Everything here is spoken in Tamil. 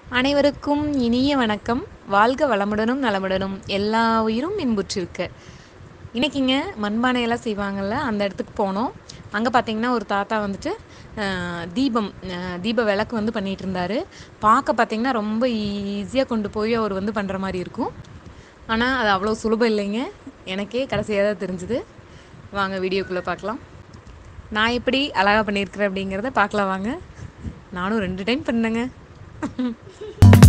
அனைவருக்கும் இனிய வணக்கம் வாழ்க வளமுடனும் நலமுடனும் எல்லா உயிரும் இன்புற்றிருக்க இன்னைக்குங்க மண்பானையெல்லாம் செய்வாங்கள்ல அந்த இடத்துக்கு போனோம் அங்கே பார்த்தீங்கன்னா ஒரு தாத்தா வந்துட்டு அஹ், தீபம் அஹ், தீப விளக்கு வந்து பண்ணிட்டு இருந்தாரு பார்க்க பார்த்தீங்கன்னா ரொம்ப ஈஸியாக கொண்டு போய் அவர் வந்து பண்ணுற மாதிரி இருக்கும் ஆனால் அது அவ்வளோ சுலபம் இல்லைங்க எனக்கே கடைசியாக தான் தெரிஞ்சுது வாங்க வீடியோக்குள்ளே பார்க்கலாம் நான் எப்படி அழகாக பண்ணியிருக்கிறேன் அப்படிங்கிறத பார்க்கலாம் வாங்க நானும் ரெண்டு டைம் பண்ணேங்க